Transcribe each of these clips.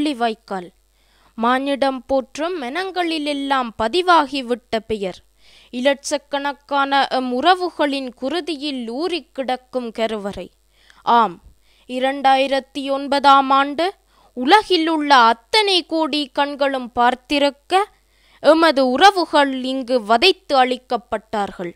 முள்ளிவாய்க்கால் மானிடம் போற்றும் மெனங்களிலெல்லாம் பதிவாகிவிட்ட பெயர் இலட்சக்கணக்கான எம் உறவுகளின் குருதியில் ஊறிக் கிடக்கும் கருவறை ஆம் இரண்டாயிரத்தி ஒன்பதாம் ஆண்டு உலகில் உள்ள அத்தனை கோடி கண்களும் பார்த்திருக்க எமது உறவுகள் இங்கு வதைத்து அளிக்கப்பட்டார்கள்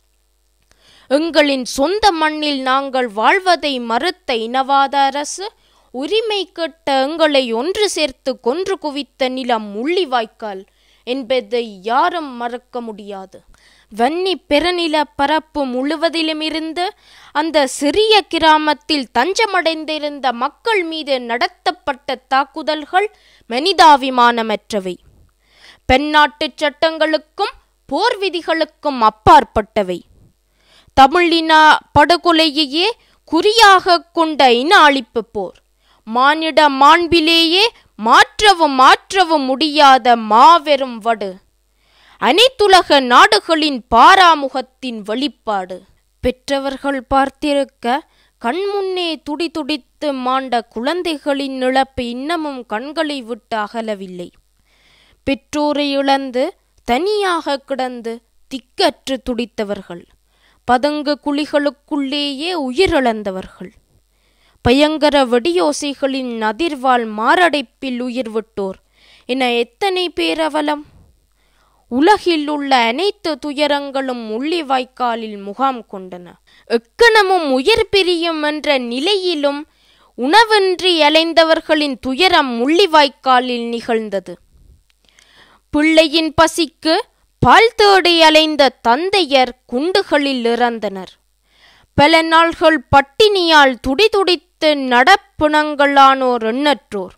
எங்களின் சொந்த மண்ணில் நாங்கள் வாழ்வதை மறுத்த இனவாத அரசு உரிமை கேட்ட எங்களை ஒன்று சேர்த்து கொன்று குவித்த நிலம் முள்ளிவாய்க்கால் என்பதை யாரும் மறக்க முடியாது வன்னி பெருநில பரப்பு முழுவதிலுமிருந்து அந்த சிறிய கிராமத்தில் தஞ்சமடைந்திருந்த மக்கள் மீது நடத்தப்பட்ட தாக்குதல்கள் மனிதாபிமானமற்றவை பெண்ணாட்டு சட்டங்களுக்கும் போர் விதிகளுக்கும் அப்பாற்பட்டவை தமிழின படுகொலையையே குறியாக கொண்ட இன அழிப்பு போர் மானிட மாண்பிலேயே மாற்றவும் மாற்றவும் முடியாத மாபெரும் வடு அனைத்துலக நாடுகளின் பாராமுகத்தின் வெளிப்பாடு பெற்றவர்கள் பார்த்திருக்க கண்முன்னே துடி துடித்து மாண்ட குழந்தைகளின் இழப்பு இன்னமும் கண்களை விட்டு அகலவில்லை பெற்றோரை இழந்து தனியாக கிடந்து திக்கற்று துடித்தவர்கள் பதங்கு குழிகளுக்குள்ளேயே உயிரிழந்தவர்கள் பயங்கர வெடியோசைகளின் அதிர்வால் மாரடைப்பில் உயிர் விட்டோர் என எத்தனை பேரவலம் உலகில் உள்ள அனைத்து துயரங்களும் முள்ளிவாய்க்காலில் முகாம் கொண்டன எக்கணமும் உயிர் பிரியும் என்ற நிலையிலும் உணவின்றி அலைந்தவர்களின் துயரம் முள்ளிவாய்க்காலில் நிகழ்ந்தது பிள்ளையின் பசிக்கு பால் தேடி அலைந்த தந்தையர் குண்டுகளில் இறந்தனர் பல நாள்கள் பட்டினியால் துடிதுடித்து நடப்பிணங்களானோர் எண்ணற்றோர்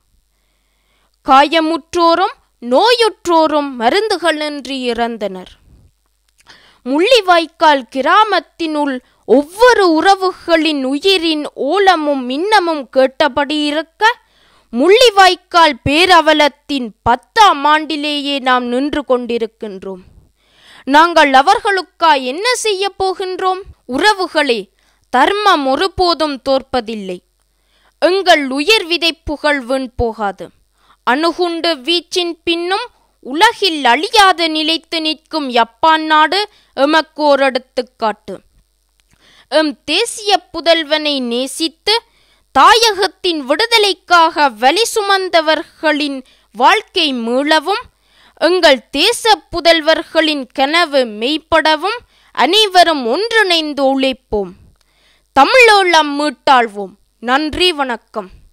காயமுற்றோரும் நோயுற்றோரும் மருந்துகளின்றி இறந்தனர் முள்ளிவாய்க்கால் கிராமத்தினுள் ஒவ்வொரு உறவுகளின் உயிரின் ஓலமும் மின்னமும் கேட்டபடி இருக்க முள்ளிவாய்க்கால் பேரவலத்தின் பத்தாம் ஆண்டிலேயே நாம் நின்று கொண்டிருக்கின்றோம் நாங்கள் அவர்களுக்கா என்ன செய்ய போகின்றோம் உறவுகளே தர்மம் ஒருபோதும் தோற்பதில்லை எங்கள் உயிர் விதைப்புகள் வீண் போகாது அணுகுண்டு வீச்சின் பின்னும் உலகில் அழியாது நிலைத்து நிற்கும் யப்பான் நாடு எமக்கு ஓர் எடுத்துக்காட்டு எம் தேசிய புதல்வனை நேசித்து தாயகத்தின் விடுதலைக்காக வலி சுமந்தவர்களின் வாழ்க்கை மீளவும் எங்கள் தேச புதல்வர்களின் கனவு மெய்ப்படவும் அனைவரும் ஒன்றிணைந்து உழைப்போம் தமிழோளம் மீட்டாள்வோம் நன்றி வணக்கம்